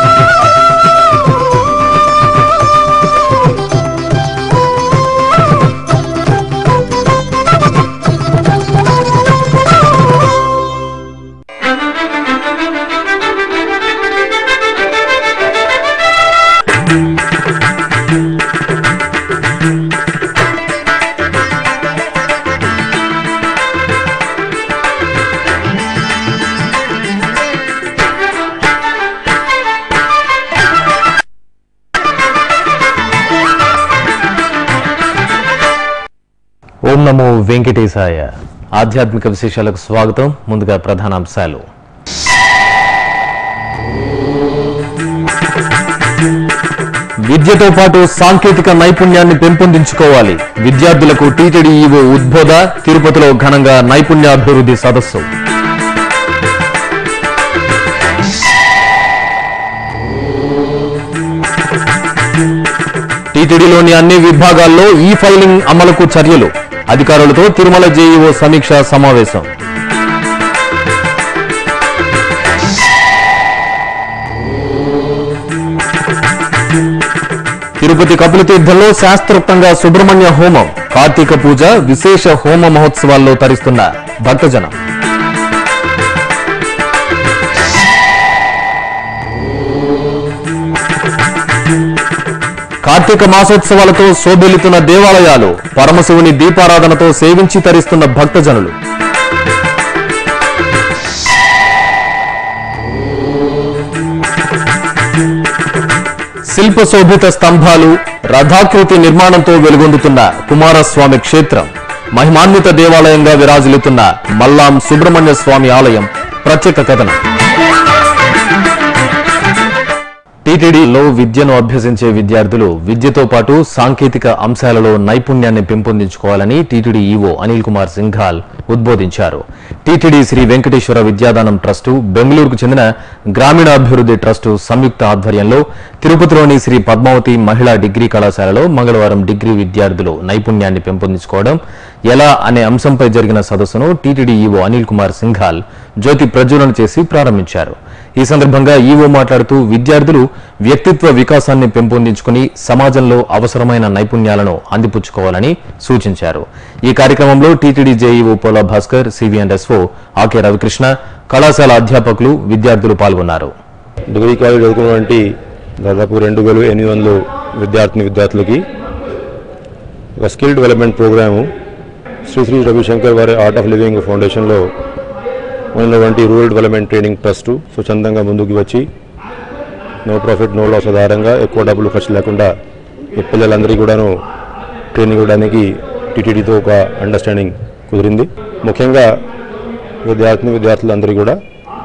ఓం నమో వెంకటేశాయ ఆధ్యాత్మిక విశేషాలకు స్వాగతం ముందుగా ప్రధానాంశాలు విద్యతో పాటు సాంకేతిక నైపుణ్యాన్ని పెంపొందించుకోవాలి విద్యార్థులకు టీటీడీ ఈవో ఉద్బోధ తిరుపతిలో ఘనంగా నైపుణ్యాభివృద్ధి సదస్సు టీటీడీలోని అన్ని విభాగాల్లో ఈ ఫైలింగ్ అమలుకు చర్యలు అధికారులతో తిరుమల జేఈఓ సమీక్ష సమావేశం తిరుపతి కపిల తీర్థంలో శాస్త్రోక్తంగా సుబ్రహ్మణ్య హోమం కార్తీక పూజ విశేష హోమ మహోత్సవాల్లో తరిస్తున్న భక్తజనం కార్తీక మాసోత్సవాలతో శోభిల్లుతున్న దేవాలయాలు పరమశివుని దీపారాధనతో సేవించి తరిస్తున్న భక్తజనులు శిల్ప శోభిత స్తంభాలు రథాకృతి నిర్మాణంతో వెలుగొందుతున్న కుమారస్వామి క్షేత్రం మహిమాన్విత దేవాలయంగా విరాజిల్లుతున్న మల్లాం సుబ్రహ్మణ్య స్వామి ఆలయం ప్రత్యేక కథనం టీటీడీలో విద్యను అభ్యసించే విద్యార్థులు విద్యతో పాటు సాంకేతిక అంశాలలో నైపుణ్యాన్ని పెంపొందించుకోవాలని టీటీడీ ఈవో అనిల్ కుమార్ సింఘాల్ ఉద్బోధించారు టీటీడీ శ్రీ వెంకటేశ్వర విద్యాదానం ట్రస్టు బెంగళూరుకు చెందిన గ్రామీణాభివృద్ధి ట్రస్టు సంయుక్త ఆధ్వర్యంలో తిరుపతిలోని శ్రీ పద్మావతి మహిళా డిగ్రీ కళాశాలలో మంగళవారం డిగ్రీ విద్యార్థులు నైపుణ్యాన్ని పెంపొందించుకోవడం ఎలా అనే అంశంపై జరిగిన సదస్సును టీటీడీ ఈవో అనిల్ కుమార్ సింఘాల్ జ్యోతి ప్రజ్వలన చేసి ప్రారంభించారు ఈ సందర్భంగా ఈవో మాట్లాడుతూ విద్యార్థులు వ్యక్తిత్వ వికాసాన్ని పెంపొందించుకుని సమాజంలో అవసరమైన నైపుణ్యాలను అందిపుచ్చుకోవాలని సూచించారు ఈ కార్యక్రమంలో టీటీడీ జేఈఓ పోలా భాస్కర్ సివిఎన్ఎస్ఓ ఆకే రవికృష్ణ కళాశాల అధ్యాపకులు విద్యార్థులు పాల్గొన్నారు డిగ్రీ కాలేజ్ చదువుకున్నటువంటి దాదాపు రెండు వేల ఎనిమిది వందలు విద్యార్థిని విద్యార్థులకి ఒక skill development programme Sri Sri Ravishankar వారి ఆర్ట్ ఆఫ్ లివింగ్ ఫౌండేషన్లో ఉన్నటువంటి రూరల్ డెవలప్మెంట్ ట్రైనింగ్ ట్రస్ట్ స్వచ్ఛందంగా ముందుకు వచ్చి నో ప్రాఫిట్ నో లాస్ ఆధారంగా ఎక్కువ డబ్బులు ఖర్చు లేకుండా ఈ పిల్లలందరికీ కూడాను ట్రైనింగ్ ఇవ్వడానికి టీటీడీతో ఒక అండర్స్టాండింగ్ కుదిరింది ముఖ్యంగా విద్యార్థిని విద్యార్థులందరికీ కూడా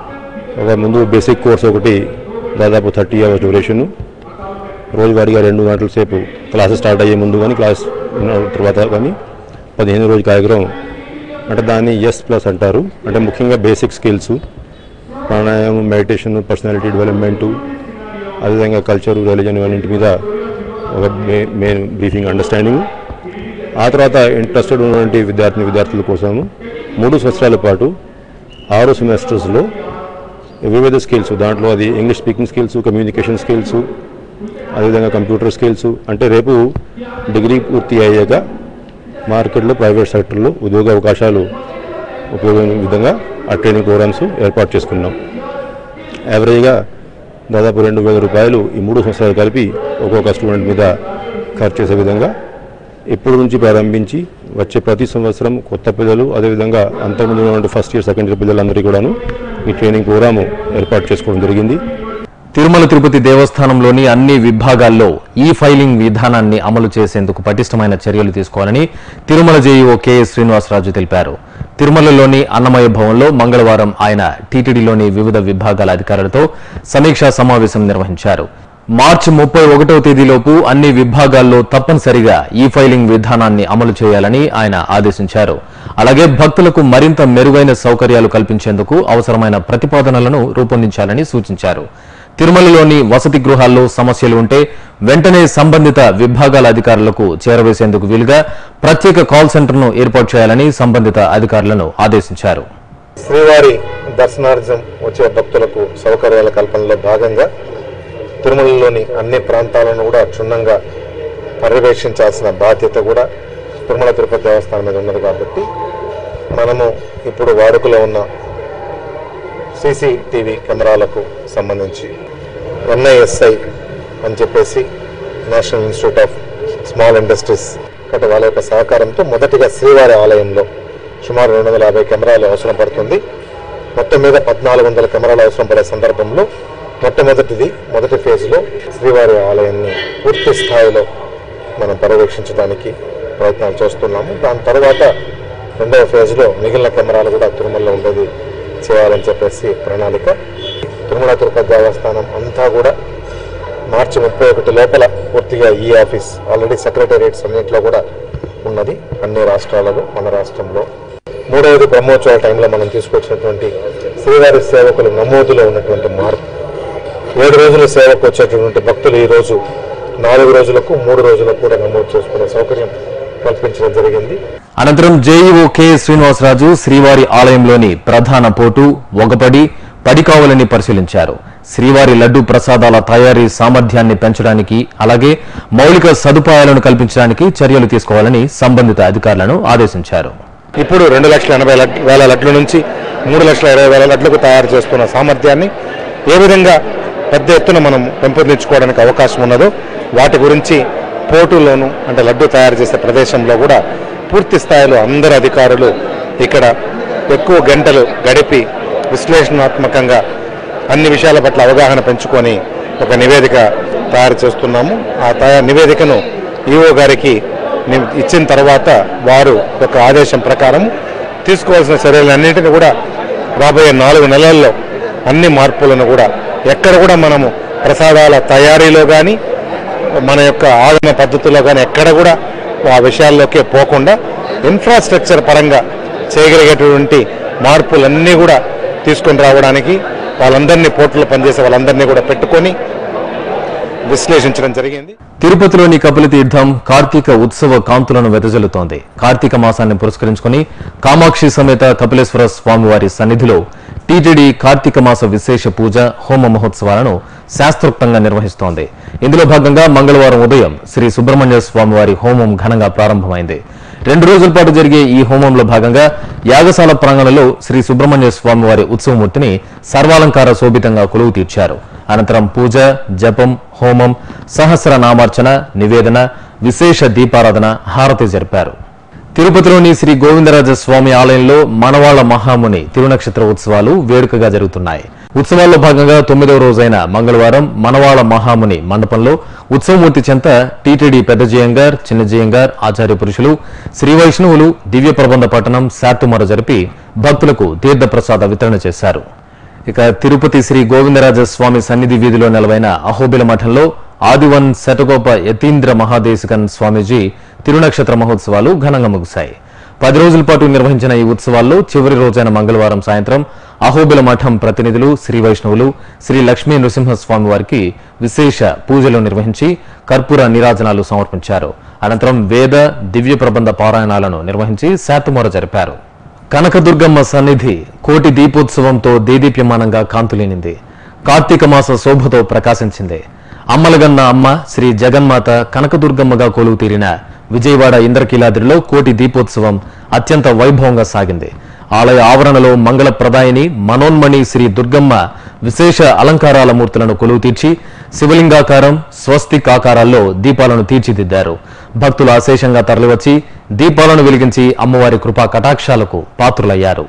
ఒక ముందు బేసిక్ కోర్స్ ఒకటి దాదాపు థర్టీ అవర్స్ డ్యూరేషన్ రోజువారీగా రెండు గంటల సేపు క్లాసెస్ స్టార్ట్ అయ్యే ముందు కానీ క్లాస్ ఉన్న తర్వాత కానీ పదిహేను రోజు కార్యక్రమం అంటే దాన్ని ఎస్ ప్లస్ అంటారు అంటే ముఖ్యంగా basic skills pranayama meditation personality development అదేవిధంగా కల్చర్ రిలీజన్ ఇవన్నింటి మీద ఒక మెయిన్ బ్రీఫింగ్ అండర్స్టాండింగ్ ఆ తర్వాత ఇంట్రెస్టెడ్ ఉన్నటువంటి విద్యార్థిని విద్యార్థుల కోసము మూడు సంవత్సరాల పాటు ఆరు సెమిస్టర్స్లో వివిధ స్కిల్స్ దాంట్లో అది English speaking skills communication skills అదేవిధంగా కంప్యూటర్ స్కిల్స్ అంటే రేపు డిగ్రీ పూర్తి అయ్యాక మార్కెట్లో ప్రైవేట్ సెక్టర్లో ఉద్యోగ అవకాశాలు ఉపయోగం విధంగా ఆ ట్రైనింగ్ ప్రోగ్రామ్స్ ఏర్పాటు చేసుకున్నాం యావరేజ్గా దాదాపు రెండు వేల రూపాయలు ఈ మూడు సంవత్సరాలు కలిపి ఒక్కొక్క స్టూడెంట్ మీద ఖర్చు చేసే విధంగా ఇప్పటి నుంచి ప్రారంభించి వచ్చే ప్రతి సంవత్సరం కొత్త పిల్లలు అదేవిధంగా అంతకుముందు ఉన్నటువంటి ఫస్ట్ ఇయర్ సెకండ్ ఇయర్ పిల్లలందరికీ కూడాను ఈ ట్రైనింగ్ ప్రోగ్రాము ఏర్పాటు చేసుకోవడం జరిగింది తిరుమల తిరుపతి దేవస్థానంలోని అన్ని విభాగాల్లో ఈ ఫైలింగ్ విధానాన్ని అమలు చేసేందుకు పటిష్టమైన చర్యలు తీసుకోవాలని తిరుమల జేఈఓ కెఎస్ శ్రీనివాసరాజు తెలిపారు తిరుమలలోని అన్నమయ భవన్లో మంగళవారం ఆయన టీటీడీలోని వివిధ విభాగాల అధికారులతో సమీక్షా సమావేశం నిర్వహించారు మార్చి ముప్పై ఒకటవ తేదీలోపు అన్ని విభాగాల్లో తప్పనిసరిగా ఈ ఫైలింగ్ విధానాన్ని అమలు చేయాలని ఆయన ఆదేశించారు అలాగే భక్తులకు మరింత మెరుగైన సౌకర్యాలు కల్పించేందుకు అవసరమైన ప్రతిపాదనలను రూపొందించాలని సూచించారు తిరుమలలోని వసతి గృహాల్లో సమస్యలు ఉంటే వెంటనే సంబంధిత విభాగాల అధికారులకు చేరవేసేందుకు వీలుగా ప్రత్యేక కాల్ సెంటర్ను ఏర్పాటు చేయాలని సంబంధిత అధికారులను ఆదేశించారు శ్రీవారి దర్శనార్థం వచ్చే భక్తులకు సౌకర్యాల కల్పనలో భాగంగా తిరుమలలోని అన్ని ప్రాంతాలను కూడా క్షుణ్ణంగా పర్యవేక్షించాల్సిన బాధ్యత కూడా తిరుమల తిరుపతి దేవస్థానం మీద ఉన్నది కాబట్టి మనము ఇప్పుడు వాడుకలో ఉన్న సీసీటీవీ కెమెరాలకు సంబంధించి ఎన్ఐఎస్ఐ అని చెప్పేసి national institute of small industries కాబట్టి వాళ్ళ యొక్క సహకారంతో మొదటిగా శ్రీవారి ఆలయంలో సుమారు రెండు వందల యాభై కెమెరాలు అవసరం పడుతుంది మొత్తం మీద పద్నాలుగు వందల కెమెరాలు అవసరం పడే సందర్భంలో మొట్టమొదటిది మొదటి ఫేజ్లో శ్రీవారి ఆలయాన్ని పూర్తి స్థాయిలో మనం పర్యవేక్షించడానికి ప్రయత్నాలు చేస్తున్నాము దాని తర్వాత రెండవ ఫేజ్లో మిగిలిన కెమెరాలు కూడా తిరుమలలో ఉండేది చేయాలని చెప్పేసి ప్రణాళిక తిరుమల తిరుపతి దేవస్థానం అంతా కూడా మార్చి ముప్పై ఒకటి లోపల పూర్తిగా ఈ ఆఫీస్ ఆల్రెడీ సెక్రటేరియట్స్ అన్నింటిలో కూడా ఉన్నది అన్ని రాష్ట్రాలలో మన రాష్ట్రంలో మూడవది బ్రహ్మోత్సవాల టైంలో మనం తీసుకొచ్చినటువంటి శ్రీవారి సేవకులు నమోదులో ఉన్నటువంటి మార్పు ఏడు రోజుల సేవకు వచ్చేటటువంటి భక్తులు ఈ రోజు నాలుగు రోజులకు మూడు రోజులకు కూడా నమోదు చేసుకునే సౌకర్యం కల్పించడం జరిగింది అనంతరం జేఈఓ కె శ్రీనివాసరాజు శ్రీవారి ఆలయంలోని ప్రధాన పోటు ఒకపడి పడికావలని పరిశీలించారు శ్రీవారి లడ్డు ప్రసాదాల తయారీ సామర్థ్యాన్ని పెంచడానికి అలాగే మౌలిక సదుపాయాలను కల్పించడానికి చర్యలు తీసుకోవాలని సంబంధిత అధికారులను ఆదేశించారు ఇప్పుడు రెండు లక్షల ఎనభై లట్- వేల లట్ల నుంచి మూడు లక్షల ఇరవై వేల లట్లకు తయారు చేస్తున్న సామర్థ్యాన్ని ఏ విధంగా పెద్ద ఎత్తున మనం పెంపొందించుకోవడానికి అవకాశం ఉన్నదో వాటి గురించి పోటులోను అంటే లడ్డు తయారు చేసే ప్రదేశంలో కూడా పూర్తి స్థాయిలో అందరు అధికారులు ఇక్కడ ఎక్కువ గంటలు గడిపి విశ్లేషణాత్మకంగా అన్ని విషయాల పట్ల అవగాహన పెంచుకొని ఒక నివేదిక తయారు చేస్తున్నాము ఆ తయారు నివేదికను ఈఓ గారికి ని- ఇచ్చిన తర్వాత వారు ఒక ఆదేశం ప్రకారం తీసుకోవాల్సిన చర్యలన్నింటినీ కూడా రాబోయే నాలుగు నెలల్లో అన్ని మార్పులను కూడా ఎక్కడ కూడా మనము ప్రసాదాల తయారీలో కానీ మన యొక్క ఆగమ పద్ధతిలో కానీ ఎక్కడ కూడా ఆ విషయాల్లోకే పోకుండా ఇన్ఫ్రాస్ట్రక్చర్ పరంగా చేయగలిగేటువంటి మార్పులన్నీ కూడా తీసుకొని రావడానికి వాళ్ళందరినీ పోర్టులో పనిచేసే వాళ్ళందరినీ కూడా పెట్టుకొని విశ్లేషించడం జరిగింది తిరుపతిలోని కపిల తీర్థం కార్తీక ఉత్సవ కాంతులను వెదజల్లుతోంది కార్తీక మాసాన్ని పురస్కరించుకుని కామాక్షి సమేత కపిలేశ్వర స్వామివారి సన్నిధిలో టీటీడీ కార్తీక మాస విశేష పూజ హోమ మహోత్సవాలను శాస్త్రోక్తంగా నిర్వహిస్తోంది ఇందులో భాగంగా మంగళవారం ఉదయం శ్రీ సుబ్రహ్మణ్య స్వామివారి హోమం ఘనంగా ప్రారంభమైంది రెండు రోజుల పాటు జరిగే ఈ హోమంలో భాగంగా యాగశాల ప్రాంగణంలో శ్రీ సుబ్రహ్మణ్య స్వామివారి ఉత్సవమూర్తిని సర్వాలంకార శోభితంగా కొలువు తీర్చారు అనంతరం పూజ జపం హోమం సహస్ర నామార్చన నివేదన విశేష దీపారాధన హారతి జరిపారు తిరుపతిలోని శ్రీ గోవిందరాజ స్వామి ఆలయంలో మనవాళ్ల మహాముని తిరునక్షత్ర ఉత్సవాలు వేడుకగా జరుగుతున్నాయి ఉత్సవాల్లో భాగంగా తొమ్మిదవ రోజైన మంగళవారం మనవాళ్ల మహాముని మండపంలో ఉత్సవమూర్తి చెంత టీటీడీ పెద్ద జయంగార్ చిన్న జయంగార్ ఆచార్య పురుషులు శ్రీ వైష్ణవులు దివ్య ప్రబంధ పట్టణం శాతుమర జరిపి భక్తులకు తీర్థప్రసాద వితరణ చేశారు ఇక తిరుపతి శ్రీ గోవిందరాజ స్వామి సన్నిధి వీధిలో నెలవైన అహోబిల మఠంలో ఆదివన్ శతగోప యతీంద్ర మహాదేశికన్ స్వామీజీ తిరునక్షత్ర మహోత్సవాలు ఘనంగా ముగిశాయి పది రోజుల పాటు నిర్వహించిన ఈ ఉత్సవాల్లో చివరి రోజైన మంగళవారం సాయంత్రం అహోబిల మఠం ప్రతినిధులు శ్రీ వైష్ణవులు శ్రీ లక్ష్మీ నృసింహస్వామి వారికి విశేష పూజలు నిర్వహించి కర్పూర నీరాజనాలు సమర్పించారు అనంతరం వేద దివ్య ప్రబంధ పారాయణాలను నిర్వహించి శాతుమోర జరిపారు కనకదుర్గమ్మ సన్నిధి కోటి దీపోత్సవంతో దేదీప్యమానంగా కాంతులేనింది కార్తీక మాస శోభతో ప్రకాశించింది అమ్మలగన్న అమ్మ శ్రీ జగన్మాత కనకదుర్గమ్మగా కొలువు తీరిన విజయవాడ ఇంద్రకీలాద్రిలో కోటి దీపోత్సవం అత్యంత వైభవంగా సాగింది ఆలయ ఆవరణలో మంగళ ప్రదాయిని మనోన్మణి శ్రీ దుర్గమ్మ విశేష అలంకారాల మూర్తులను కొలువు తీర్చి శివలింగాకారం స్వస్తిక్ ఆకారాల్లో దీపాలను తీర్చిదిద్దారు భక్తులు అశేషంగా తరలివచ్చి దీపాలను వెలిగించి అమ్మవారి కృపా కటాక్షాలకు పాత్రులయ్యారు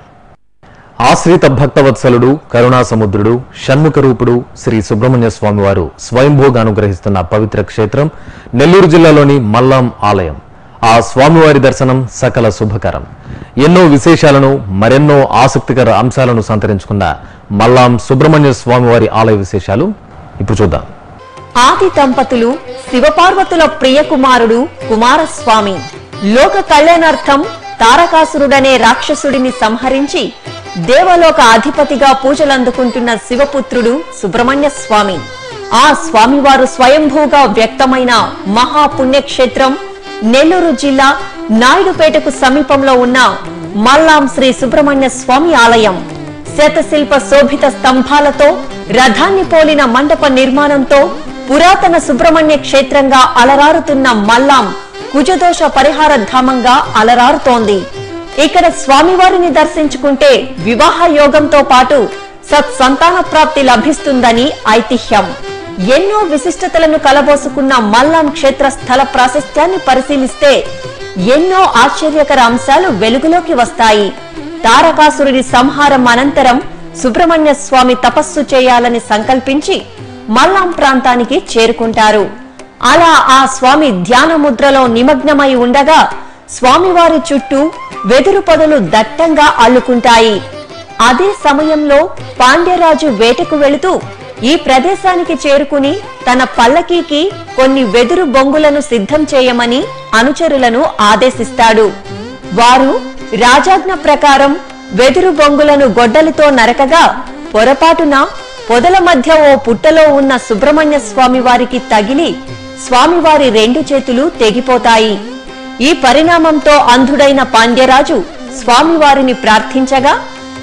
ఆశ్రిత భక్తవత్సలుడు కరుణాసముద్రుడు షణ్ముఖ రూపుడు శ్రీ సుబ్రహ్మణ్య స్వామివారు స్వయంభోగా అనుగ్రహిస్తున్న పవిత్ర క్షేత్రం నెల్లూరు జిల్లాలోని మల్లాం ఆలయం ఆ స్వామివారి దర్శనం సకల శుభకరం ఎన్నో విశేషాలను మరెన్నో ఆసక్తికర అంశాలను సంతరించుకున్న మల్లాం సుబ్రహ్మణ్య స్వామివారి ఆలయ విశేషాలు ఇప్పుడు చూద్దాం ఆది దంపతులు శివపార్వతుల ప్రియ కుమారుడు కుమారస్వామి లోక కళ్యాణార్థం తారకాసురుడనే రాక్షసుడిని సంహరించి దేవలోక అధిపతిగా పూజలందుకుంటున్న శివపుత్రుడు సుబ్రహ్మణ్య స్వామి ఆ స్వామివారు స్వయంభూగా వ్యక్తమైన మహాపుణ్యక్షేత్రం నెల్లూరు జిల్లా నాయుడుపేటకు సమీపంలో ఉన్న మల్లాం శ్రీ సుబ్రహ్మణ్య స్వామి ఆలయం శతశిల్ప శోభిత స్తంభాలతో రథాన్ని పోలిన మండప నిర్మాణంతో పురాతన సుబ్రహ్మణ్య క్షేత్రంగా అలరారుతున్న మల్లాం కుజదోష పరిహార ధామంగా అలరారుతోంది ఇక్కడ స్వామివారిని దర్శించుకుంటే వివాహ యోగంతో పాటు సత్సంతాన ప్రాప్తి లభిస్తుందని ఐతిహ్యం ఎన్నో విశిష్టతలను కలబోసుకున్న మల్లాం క్షేత్ర స్థల ప్రాశస్త్యాన్ని పరిశీలిస్తే ఎన్నో ఆశ్చర్యకర అంశాలు వెలుగులోకి వస్తాయి తారకాసురుడి సంహారం అనంతరం సుబ్రహ్మణ్య స్వామి తపస్సు చేయాలని సంకల్పించి మల్లాం ప్రాంతానికి చేరుకుంటారు అలా ఆ స్వామి ధ్యాన ముద్రలో నిమగ్నమై ఉండగా స్వామివారి చుట్టూ వెదురు పొదలు దట్టంగా అల్లుకుంటాయి అదే సమయంలో పాండ్యరాజు వేటకు వెళుతూ ఈ ప్రదేశానికి చేరుకుని తన పల్లకీకి కొన్ని వెదురు బొంగులను సిద్ధం చేయమని అనుచరులను ఆదేశిస్తాడు వారు రాజాజ్ఞ ప్రకారం వెదురు బొంగులను గొడ్డలితో నరకగా పొరపాటున పొదల మధ్య ఓ పుట్టలో ఉన్న సుబ్రహ్మణ్య స్వామి వారికి తగిలి స్వామివారి రెండు చేతులు తెగిపోతాయి ఈ పరిణామంతో అంధుడైన పాండ్యరాజు స్వామివారిని ప్రార్థించగా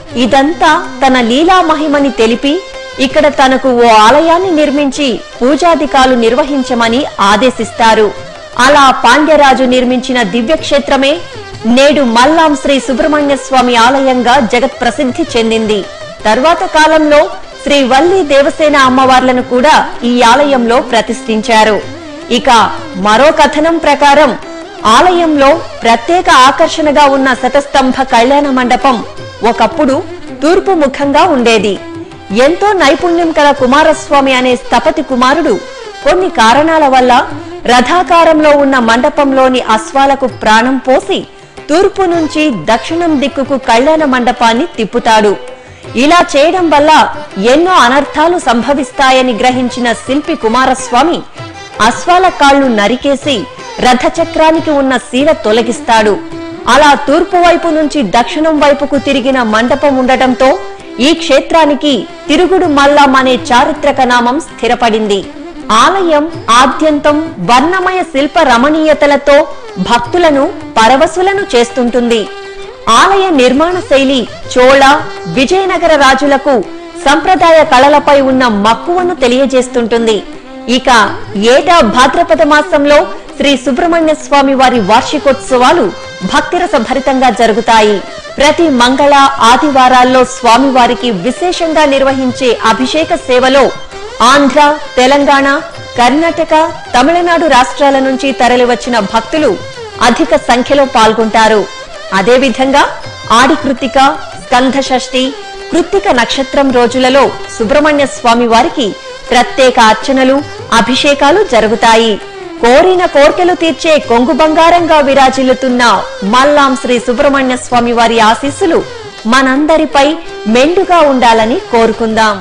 ఇదంతా తన లీలా మహిమని తెలిపి ఇక్కడ తనకు ఓ ఆలయాన్ని నిర్మించి పూజాధికాలు నిర్వహించమని ఆదేశిస్తారు అలా పాండ్యరాజు నిర్మించిన దివ్యక్షేత్రమే నేడు మల్లాం శ్రీ సుబ్రహ్మణ్య స్వామి ఆలయంగా జగత్ ప్రసిద్ధి చెందింది తర్వాత కాలంలో శ్రీ వల్లి దేవసేన అమ్మవార్లను కూడా ఈ ఆలయంలో ప్రతిష్ఠించారు ఇక మరో కథనం ప్రకారం ఆలయంలో ప్రత్యేక ఆకర్షణగా ఉన్న శతస్తంభ కళ్యాణ మండపం ఒకప్పుడు తూర్పు ముఖంగా ఉండేది ఎంతో నైపుణ్యం కల కుమారస్వామి అనే స్థపతి కుమారుడు కొన్ని కారణాల వల్ల రథాకారంలో ఉన్న మండపంలోని అశ్వాలకు ప్రాణం పోసి తూర్పు నుంచి దక్షిణం దిక్కుకు కళ్యాణ మండపాన్ని తిప్పుతాడు ఇలా చేయడం వల్ల ఎన్నో అనర్థాలు సంభవిస్తాయని గ్రహించిన శిల్పి కుమారస్వామి అశ్వాల కాళ్లు నరికేసి రథచక్రానికి ఉన్న శీల తొలగిస్తాడు అలా తూర్పు వైపు నుంచి దక్షిణం వైపుకు తిరిగిన మండపం ఉండటంతో ఈ క్షేత్రానికి తిరుగుడు మల్లాం అనే చారిత్రక నామం స్థిరపడింది ఆలయం ఆద్యంతం వర్ణమయ శిల్ప రమణీయతలతో భక్తులను పరవశులను చేస్తుంటుంది ఆలయ నిర్మాణ శైలి చోళ విజయనగర రాజులకు సంప్రదాయ కళలపై ఉన్న మక్కువను తెలియజేస్తుంటుంది ఇక ఏటా భాద్రపద మాసంలో శ్రీ సుబ్రహ్మణ్య స్వామి వారి వార్షికోత్సవాలు భక్తిరస భరితంగా జరుగుతాయి ప్రతి మంగళ ఆదివారాల్లో స్వామివారికి విశేషంగా నిర్వహించే అభిషేక సేవలో ఆంధ్ర తెలంగాణ కర్ణాటక తమిళనాడు రాష్ట్రాల నుంచి తరలివచ్చిన భక్తులు అధిక సంఖ్యలో పాల్గొంటారు అదేవిధంగా ఆడి కృత్తిక స్కంధ షష్ఠి కృత్తిక నక్షత్రం రోజులలో సుబ్రహ్మణ్య స్వామి వారికి ప్రత్యేక అర్చనలు అభిషేకాలు జరుగుతాయి కోరిన కోర్కెలు తీర్చే కొంగు బంగారంగా విరాజిల్లుతున్న మల్లాం శ్రీ సుబ్రహ్మణ్య స్వామి వారి ఆశీస్సులు మనందరిపై మెండుగా ఉండాలని కోరుకుందాం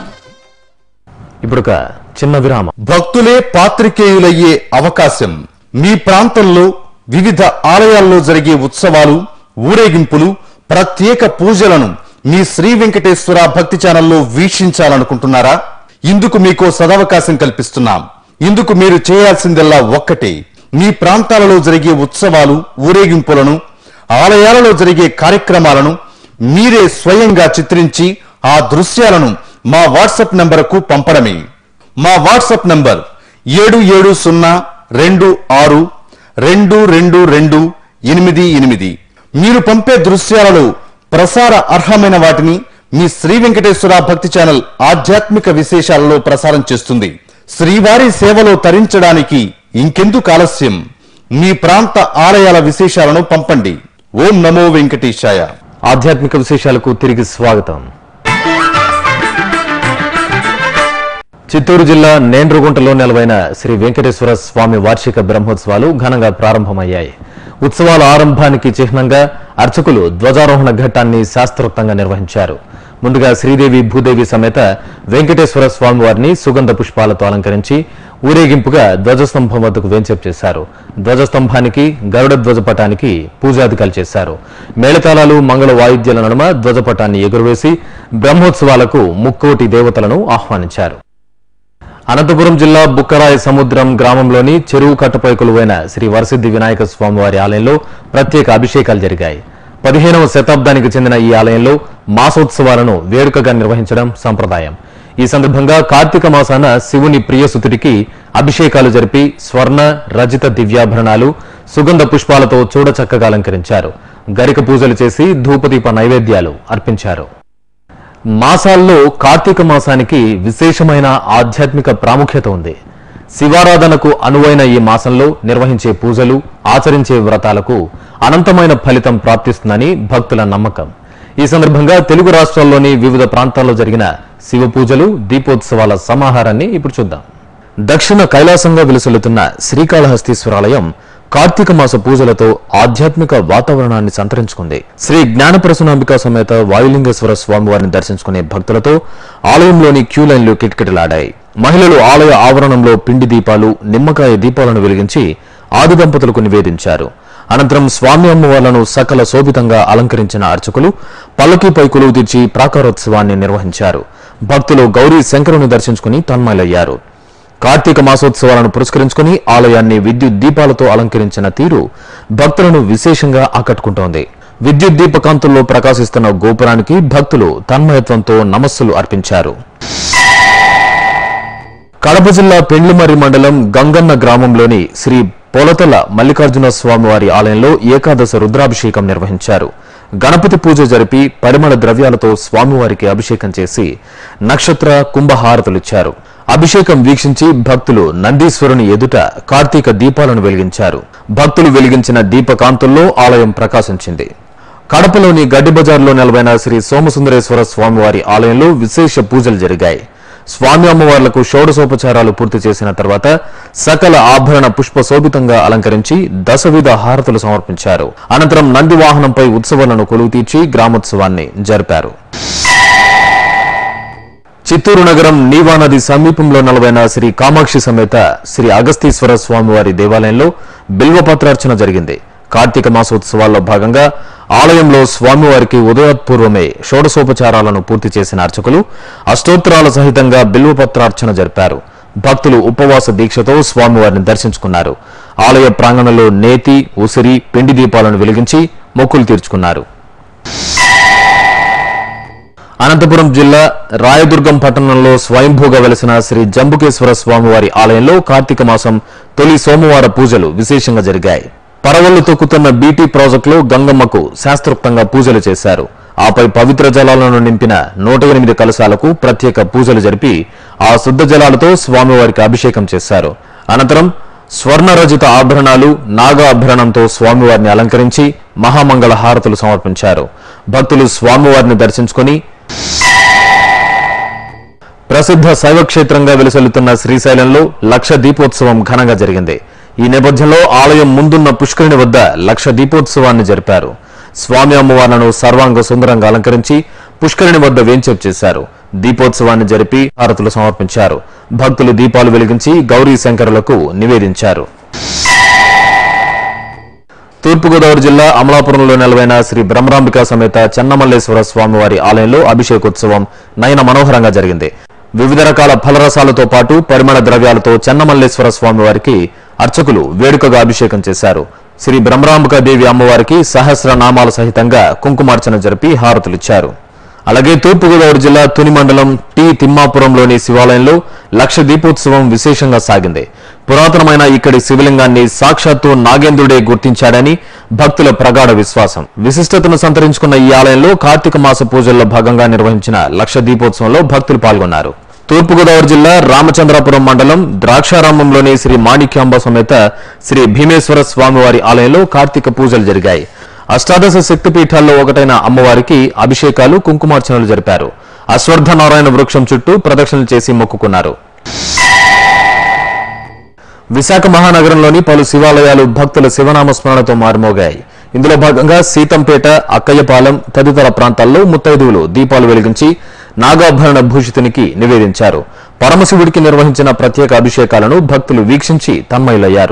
ఇప్పుడొక చిన్న విరామం భక్తులే పాత్రికేయులయ్యే అవకాశం మీ ప్రాంతంలో వివిధ ఆలయాల్లో జరిగే ఉత్సవాలు ఊరేగింపులు ప్రత్యేక పూజలను మీ శ్రీ వెంకటేశ్వర భక్తి ఛానల్లో వీక్షించాలనుకుంటున్నారా ఇందుకు మీకో సదవకాశం కల్పిస్తున్నాం ఇందుకు మీరు చేయాల్సిందల్లా ఒక్కటే మీ ప్రాంతాలలో జరిగే ఉత్సవాలు ఊరేగింపులను ఆలయాలలో జరిగే కార్యక్రమాలను మీరే స్వయంగా చిత్రించి ఆ దృశ్యాలను మా వాట్సాప్ నంబరుకు పంపడమే మా వాట్సాప్ నంబర్ ఏడు ఏడు సున్నా రెండు ఆరు రెండు రెండు రెండు ఎనిమిది ఎనిమిది మీరు పంపే దృశ్యాలలో ప్రసార అర్హమైన వాటిని మీ శ్రీ వెంకటేశ్వర భక్తి ఛానల్ ఆధ్యాత్మిక విశేషాలలో ప్రసారం చేస్తుంది శ్రీవారి సేవలో తరించడానికి ఇంకెందుకు ఆలస్యం మీ ప్రాంత ఆలయాల విశేషాలను పంపండి ఓం నమో వెంకటేశాయ ఆధ్యాత్మిక విశేషాలకు తిరిగి స్వాగతం చిత్తూరు జిల్లా నేండ్రుగుంటలో నెలవైన శ్రీ వెంకటేశ్వర స్వామి వార్షిక బ్రహ్మోత్సవాలు ఘనంగా ప్రారంభమయ్యాయి ఉత్సవాల ఆరంభానికి చిహ్నంగా అర్చకులు ధ్వజారోహణ ఘట్టాన్ని శాస్త్రోక్తంగా నిర్వహించారు ముందుగా శ్రీదేవి భూదేవి సమేత వెంకటేశ్వర స్వామి వారిని సుగంధ పుష్పాలతో అలంకరించి ఊరేగింపుగా ధ్వజస్తంభం వద్దకు వేంచేపు చేశారు ధ్వజస్తంభానికి గరుడ ధ్వజపటానికి పూజాధికాలు చేశారు మేళతాళాలు మంగళ వాయిద్యాల నడుమ ధ్వజపటాన్ని ఎగురవేసి బ్రహ్మోత్సవాలకు ముక్కోటి దేవతలను ఆహ్వానించారు అనంతపురం జిల్లా బుక్కరాయ సముద్రం గ్రామంలోని చెరువు కట్టపై కొలువైన శ్రీ వరసిద్ధి వినాయక స్వామివారి ఆలయంలో ప్రత్యేక అభిషేకాలు జరిగాయి పదిహేనవ శతాబ్దానికి చెందిన ఈ ఆలయంలో మాసోత్సవాలను వేడుకగా నిర్వహించడం సంప్రదాయం ఈ సందర్భంగా కార్తీక మాసాన శివుని ప్రియసుతుడికి అభిషేకాలు జరిపి స్వర్ణ రజిత దివ్యాభరణాలు సుగంధ పుష్పాలతో చూడచక్కగా అలంకరించారు గరిక పూజలు చేసి ధూపదీప నైవేద్యాలు అర్పించారు మాసాల్లో కార్తీక మాసానికి విశేషమైన ఆధ్యాత్మిక ప్రాముఖ్యత ఉంది శివారాధనకు అనువైన ఈ మాసంలో నిర్వహించే పూజలు ఆచరించే వ్రతాలకు అనంతమైన ఫలితం ప్రాప్తిస్తుందని భక్తుల నమ్మకం ఈ సందర్భంగా తెలుగు రాష్ట్రాల్లోని వివిధ ప్రాంతాల్లో జరిగిన శివ పూజలు దీపోత్సవాల సమాహారాన్ని ఇప్పుడు చూద్దాం దక్షిణ కైలాసంగా విలుసలుతున్న శ్రీకాళహస్తీశ్వరాలయం కార్తీక మాస పూజలతో ఆధ్యాత్మిక వాతావరణాన్ని సంతరించుకుంది శ్రీ జ్ఞానప్రసనాంబిక సమేత వాయులింగేశ్వర స్వామివారిని దర్శించుకునే భక్తులతో ఆలయంలోని క్యూ లైన్లు కిటకిటలాడాయి మహిళలు ఆలయ ఆవరణంలో పిండి దీపాలు నిమ్మకాయ దీపాలను వెలిగించి ఆది దంపతులకు నివేదించారు అనంతరం స్వామి అమ్మవార్లను సకల శోభితంగా అలంకరించిన అర్చకులు పల్లకీపై కొలువు తీర్చి ప్రాకారోత్సవాన్ని నిర్వహించారు భక్తులు గౌరీ శంకరుని దర్శించుకుని తన్మయులయ్యారు కార్తీక మాసోత్సవాలను పురస్కరించుకుని ఆలయాన్ని విద్యుత్ దీపాలతో అలంకరించిన తీరు భక్తులను విశేషంగా ఆకట్టుకుంటోంది విద్యుత్ దీపకాంతుల్లో ప్రకాశిస్తున్న గోపురానికి భక్తులు తన్మయత్వంతో నమస్సులు అర్పించారు కడప జిల్లా పెండ్లిమర్రి మండలం గంగన్న గ్రామంలోని శ్రీ పొలతల మల్లికార్జున స్వామివారి ఆలయంలో ఏకాదశ రుద్రాభిషేకం నిర్వహించారు గణపతి పూజ జరిపి పరిమళ ద్రవ్యాలతో స్వామివారికి అభిషేకం చేసి నక్షత్ర కుంభహారతులిచ్చారు అభిషేకం వీక్షించి భక్తులు నందీశ్వరుని ఎదుట కార్తీక దీపాలను వెలిగించారు భక్తులు వెలిగించిన దీపకాంతుల్లో ఆలయం ప్రకాశించింది కడపలోని గడ్డి బజార్లో నెలవైన శ్రీ సోమసుందరేశ్వర స్వామివారి ఆలయంలో విశేష పూజలు జరిగాయి స్వామి అమ్మవార్లకు షోడశోపచారాలు పూర్తి చేసిన తర్వాత సకల ఆభరణ పుష్ప శోభితంగా అలంకరించి దశవిధ హారతులు సమర్పించారు అనంతరం నంది వాహనంపై ఉత్సవాలను కొలువు తీర్చి గ్రామోత్సవాన్ని జరిపారు చిత్తూరు నగరం నీవా నది సమీపంలో నెలవైన శ్రీ కామాక్షి సమేత శ్రీ అగస్తీశ్వర స్వామివారి దేవాలయంలో బిల్వపత్రార్చన జరిగింది కార్తీక మాసోత్సవాల్లో భాగంగా ఆలయంలో స్వామివారికి ఉదయోత్పూర్వమే షోడశోపచారాలను పూర్తి చేసిన అర్చకులు అష్టోత్తరాల సహితంగా బిల్వపత్రార్చన జరిపారు భక్తులు ఉపవాస దీక్షతో స్వామివారిని దర్శించుకున్నారు ఆలయ ప్రాంగణంలో నేతి ఉసిరి పిండి దీపాలను వెలిగించి మొక్కులు తీర్చుకున్నారు అనంతపురం జిల్లా రాయదుర్గం పట్టణంలో స్వయంభూగా వెలసిన శ్రీ జంబుకేశ్వర స్వామివారి ఆలయంలో కార్తీక మాసం తొలి సోమవార పూజలు విశేషంగా జరిగాయి పరవళ్లు తొక్కుతున్న బీటీ ప్రాజెక్టులో గంగమ్మకు శాస్త్రోక్తంగా పూజలు చేశారు ఆపై పవిత్ర జలాలను నింపిన నూట ఎనిమిది కలశాలకు ప్రత్యేక పూజలు జరిపి ఆ శుద్ధ జలాలతో స్వామివారికి అభిషేకం చేశారు అనంతరం స్వర్ణరజిత ఆభరణాలు నాగ ఆభరణంతో స్వామివారిని అలంకరించి మహామంగళ హారతులు సమర్పించారు భక్తులు స్వామివారిని దర్శించుకొని ప్రసిద్ధ శైవ క్షేత్రంగా వెలుసెల్లుతున్న శ్రీశైలంలో లక్ష దీపోత్సవం ఘనంగా జరిగింది ఈ నేపథ్యంలో ఆలయం ముందున్న పుష్కరిణి వద్ద లక్ష దీపోత్సవాన్ని జరిపారు స్వామి అమ్మవార్లను సర్వాంగ సుందరంగా అలంకరించి పుష్కరిణి వద్ద వేంచేపు చేశారు దీపోత్సవాన్ని జరిపి హారతులు సమర్పించారు భక్తులు దీపాలు వెలిగించి గౌరీ శంకరులకు నివేదించారు తూర్పుగోదావరి జిల్లా అమలాపురంలో నెలవైన శ్రీ బ్రహ్మరాంబిక సమేత చెన్నమల్లేశ్వర స్వామివారి ఆలయంలో అభిషేకోత్సవం నయన మనోహరంగా జరిగింది వివిధ రకాల ఫలరసాలతో పాటు పరిమళ ద్రవ్యాలతో చెన్నమల్లేశ్వర స్వామివారికి అర్చకులు వేడుకగా అభిషేకం చేశారు శ్రీ బ్రహ్మరాంబిక దేవి అమ్మవారికి సహస్ర నామాల సహితంగా కుంకుమార్చన జరిపి హారతులిచ్చారు అలాగే తూర్పుగోదావరి జిల్లా తుని మండలం టి తిమ్మాపురంలోని శివాలయంలో లక్ష దీపోత్సవం విశేషంగా సాగింది పురాతనమైన ఇక్కడి శివలింగాన్ని సాక్షాత్తు నాగేంద్రుడే గుర్తించాడని భక్తుల ప్రగాఢ విశ్వాసం విశిష్టతను సంతరించుకున్న ఈ ఆలయంలో కార్తీక మాస పూజల్లో భాగంగా నిర్వహించిన లక్ష దీపోత్సవంలో భక్తులు పాల్గొన్నారు తూర్పుగోదావరి జిల్లా రామచంద్రాపురం మండలం ద్రాక్షారామంలోని శ్రీ మాణిక్యాంబ సమేత శ్రీ భీమేశ్వర స్వామివారి ఆలయంలో కార్తీక పూజలు జరిగాయి అష్టాదశ శక్తిపీఠాల్లో ఒకటైన అమ్మవారికి అభిషేకాలు కుంకుమార్చనలు జరిపారు అశ్వర్థ నారాయణ వృక్షం చుట్టూ ప్రదక్షిణలు చేసి మొక్కుకున్నారు విశాఖ మహానగరంలోని పలు శివాలయాలు భక్తుల శివనామ స్మరణతో మారుమోగాయి ఇందులో భాగంగా సీతంపేట అక్కయ్యపాలెం తదితర ప్రాంతాల్లో ముత్తైదువులు దీపాలు వెలిగించి నాగాభరణ భూషితునికి నివేదించారు పరమశివుడికి నిర్వహించిన ప్రత్యేక అభిషేకాలను భక్తులు వీక్షించి తన్మయులయ్యారు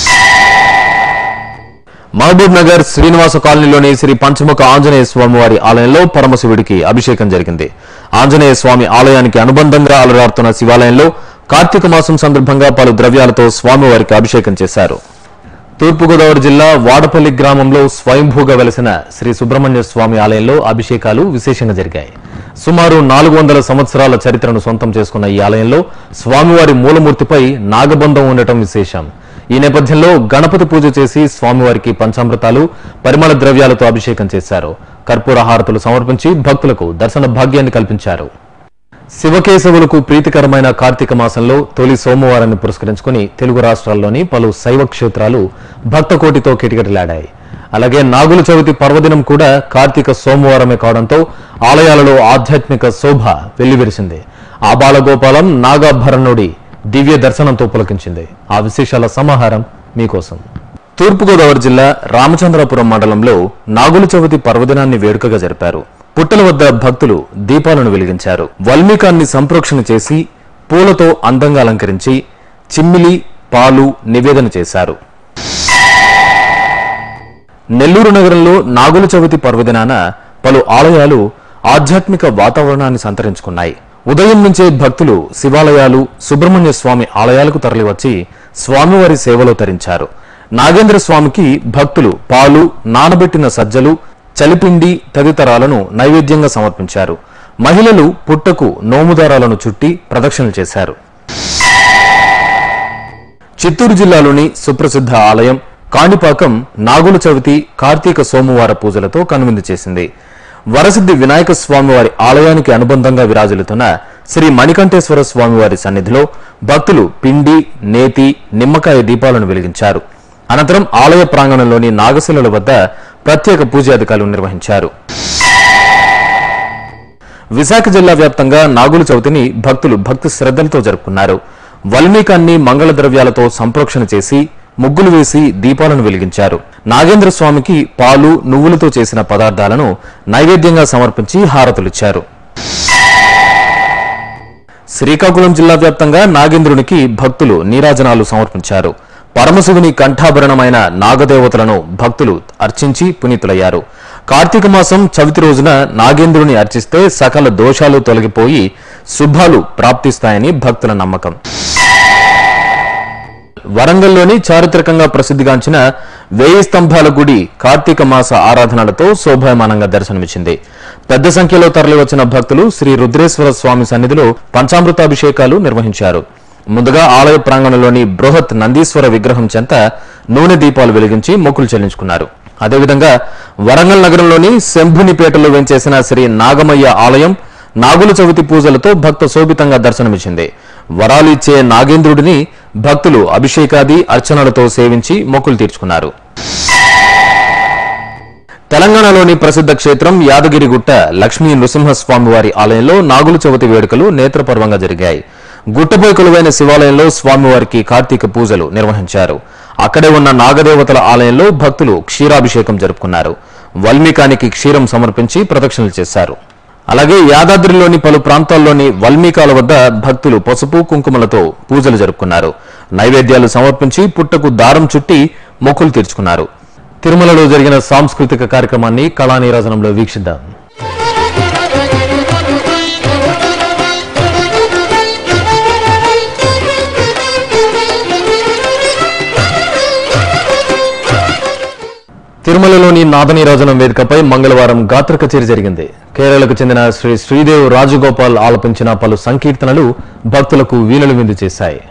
మహబూబ్ నగర్ శ్రీనివాస కాలనీలోని శ్రీ పంచముఖ ఆంజనేయ స్వామి వారి ఆలయంలో పరమశివుడికి అభిషేకం జరిగింది ఆంజనేయ స్వామి ఆలయానికి అనుబంధంగా అలరారుతున్న శివాలయంలో కార్తీక మాసం సందర్భంగా పలు ద్రవ్యాలతో స్వామివారికి అభిషేకం చేశారు తూర్పుగోదావరి జిల్లా వాడపల్లి గ్రామంలో స్వయంభూగా వెలసిన శ్రీ సుబ్రహ్మణ్య స్వామి ఆలయంలో అభిషేకాలు విశేషంగా జరిగాయి సుమారు నాలుగు వందల సంవత్సరాల చరిత్రను సొంతం చేసుకున్న ఈ ఆలయంలో స్వామివారి మూలమూర్తిపై నాగబంధం ఉండటం విశేషం ఈ నేపథ్యంలో గణపతి పూజ చేసి స్వామివారికి పంచామృతాలు పరిమళ ద్రవ్యాలతో అభిషేకం చేశారు కర్పూర హారతులు సమర్పించి భక్తులకు దర్శన భాగ్యాన్ని కల్పించారు శివకేశవులకు ప్రీతికరమైన కార్తీక మాసంలో తొలి సోమవారాన్ని పురస్కరించుకుని తెలుగు రాష్ట్రాల్లోని పలు శైవ క్షేత్రాలు భక్తకోటితో కిటకిటలాడాయి అలాగే నాగుల చవితి పర్వదినం కూడా కార్తీక సోమవారమే కావడంతో ఆలయాలలో ఆధ్యాత్మిక శోభ వెల్లివిరిసింది ఆ బాలగోపాలం నాగాభరణుడి దివ్య దర్శనంతో పులకించింది ఆ విశేషాల సమాహారం మీకోసం తూర్పుగోదావరి జిల్లా రామచంద్రాపురం మండలంలో నాగుల చవితి పర్వదినాన్ని వేడుకగా జరిపారు పుట్టల వద్ద భక్తులు దీపాలను వెలిగించారు వల్మీకాన్ని సంప్రోక్షణ చేసి పూలతో అందంగా అలంకరించి చిమ్మిలి పాలు నివేదన చేశారు నెల్లూరు నగరంలో నాగుల చవితి పర్వదినాన పలు ఆలయాలు ఆధ్యాత్మిక వాతావరణాన్ని సంతరించుకున్నాయి ఉదయం నుంచే భక్తులు శివాలయాలు సుబ్రహ్మణ్య స్వామి ఆలయాలకు తరలివచ్చి స్వామివారి సేవలో తరించారు నాగేంద్ర స్వామికి భక్తులు పాలు నానబెట్టిన సజ్జలు చలిపిండి తదితరాలను నైవేద్యంగా సమర్పించారు మహిళలు పుట్టకు నోముదారాలను చుట్టి ప్రదక్షిణలు చేశారు చిత్తూరు జిల్లాలోని సుప్రసిద్ధ ఆలయం కాణిపాకం నాగుల చవితి కార్తీక సోమవార పూజలతో కనువిందు చేసింది వరసిద్ధి వినాయక స్వామివారి ఆలయానికి అనుబంధంగా విరాజిల్లుతున్న శ్రీ మణికంఠేశ్వర స్వామివారి సన్నిధిలో భక్తులు పిండి నేతి నిమ్మకాయ దీపాలను వెలిగించారు అనంతరం ఆలయ ప్రాంగణంలోని నాగశిలల వద్ద ప్రత్యేక పూజాధికారులు నిర్వహించారు విశాఖ జిల్లా వ్యాప్తంగా నాగుల చవితిని భక్తులు భక్తి శ్రద్ధలతో జరుపుకున్నారు వల్మీకాన్ని మంగళ ద్రవ్యాలతో సంప్రోక్షణ చేసి ముగ్గులు వేసి దీపాలను వెలిగించారు నాగేంద్ర స్వామికి పాలు నువ్వులతో చేసిన పదార్థాలను నైవేద్యంగా సమర్పించి హారతులిచ్చారు శ్రీకాకుళం జిల్లా వ్యాప్తంగా నాగేంద్రునికి భక్తులు నీరాజనాలు సమర్పించారు పరమశివుని కంఠాభరణమైన నాగదేవతలను భక్తులు అర్చించి పునీతులయ్యారు కార్తీక మాసం చవితి రోజున నాగేంద్రుని అర్చిస్తే సకల దోషాలు తొలగిపోయి శుభాలు ప్రాప్తిస్తాయని భక్తుల నమ్మకం వరంగల్లోని చారిత్రకంగా ప్రసిద్ధిగాంచిన వేయి స్తంభాల గుడి కార్తీక మాస ఆరాధనలతో శోభాయమానంగా దర్శనమిచ్చింది పెద్ద సంఖ్యలో తరలివచ్చిన భక్తులు శ్రీ రుద్రేశ్వర స్వామి సన్నిధిలో పంచామృతాభిషేకాలు నిర్వహించారు ముందుగా ఆలయ ప్రాంగణంలోని బృహత్ నందీశ్వర విగ్రహం చెంత నూనె దీపాలు వెలిగించి మొక్కులు చెల్లించుకున్నారు అదేవిధంగా వరంగల్ నగరంలోని శంభునిపేటలో వెంచేసిన శ్రీ నాగమయ్య ఆలయం నాగుల చవితి పూజలతో భక్త శోభితంగా దర్శనమిచ్చింది వరాలు ఇచ్చే నాగేంద్రుడిని భక్తులు అభిషేకాది అర్చనలతో సేవించి మొక్కులు తీర్చుకున్నారు తెలంగాణలోని ప్రసిద్ధ క్షేత్రం యాదగిరిగుట్ట లక్ష్మీ నృసింహస్వామి వారి ఆలయంలో నాగుల చవితి వేడుకలు నేత్రపర్వంగా జరిగాయి గుట్టపై కొలువైన శివాలయంలో స్వామివారికి కార్తీక పూజలు నిర్వహించారు అక్కడే ఉన్న నాగదేవతల ఆలయంలో భక్తులు క్షీరాభిషేకం జరుపుకున్నారు వల్మీకానికి క్షీరం సమర్పించి ప్రదక్షిణలు చేశారు అలాగే యాదాద్రిలోని పలు ప్రాంతాల్లోని వల్మీకాల వద్ద భక్తులు పసుపు కుంకుమలతో పూజలు జరుపుకున్నారు నైవేద్యాలు సమర్పించి పుట్టకు దారం చుట్టి మొక్కులు తీర్చుకున్నారు తిరుమలలో జరిగిన సాంస్కృతిక కార్యక్రమాన్ని కళానీరాజనంలో వీక్షిద్దాం తిరుమలలోని నాదనీరాజనం వేదికపై మంగళవారం గాత్ర కచేరీ జరిగింది కేరళకు చెందిన శ్రీ శ్రీదేవ్ రాజగోపాల్ ఆలపించిన పలు సంకీర్తనలు భక్తులకు వీణులు విందు చేశాయి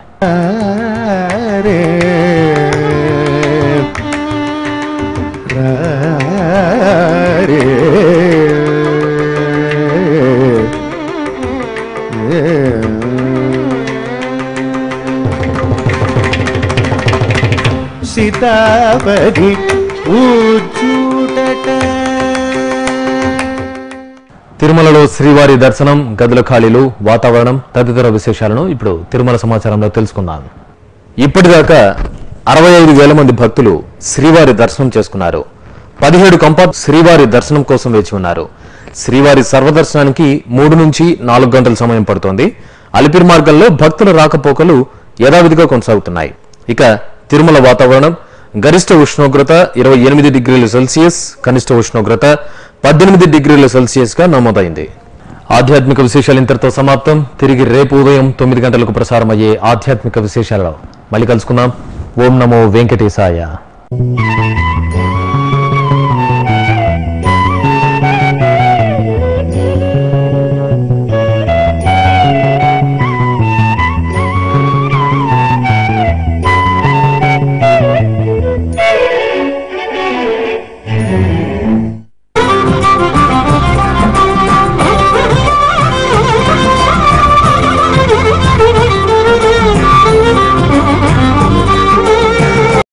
సీతాపతి ఊచూటట తిరుమలలో శ్రీవారి దర్శనం గదుల ఖాళీలు వాతావరణం తదితర విశేషాలను ఇప్పుడు తిరుమల సమాచారంలో తెలుసుకుందాం ఇప్పటిదాకా అరవై ఐదు వేల మంది భక్తులు శ్రీవారి దర్శనం చేసుకున్నారు పదిహేడు కంపార్ట్ శ్రీవారి దర్శనం కోసం వేచి ఉన్నారు శ్రీవారి సర్వదర్శనానికి మూడు నుంచి నాలుగు గంటల సమయం పడుతోంది అలిపిరి మార్గంలో భక్తుల రాకపోకలు యథావిధిగా కొనసాగుతున్నాయి ఇక తిరుమల వాతావరణం గరిష్ట ఉష్ణోగ్రత ఇరవై ఎనిమిది డిగ్రీల సెల్సియస్ కనిష్ట ఉష్ణోగ్రత పద్దెనిమిది డిగ్రీల సెల్సియస్ గా నమోదైంది ఆధ్యాత్మిక విశేషాలు ఇంతటితో సమాప్తం తిరిగి రేపు ఉదయం తొమ్మిది గంటలకు ప్రసారమయ్యే ఆధ్యాత్మిక విశేషాలలో మళ్ళీ కలుసుకుందాం ఓం నమో వెంకటేశాయ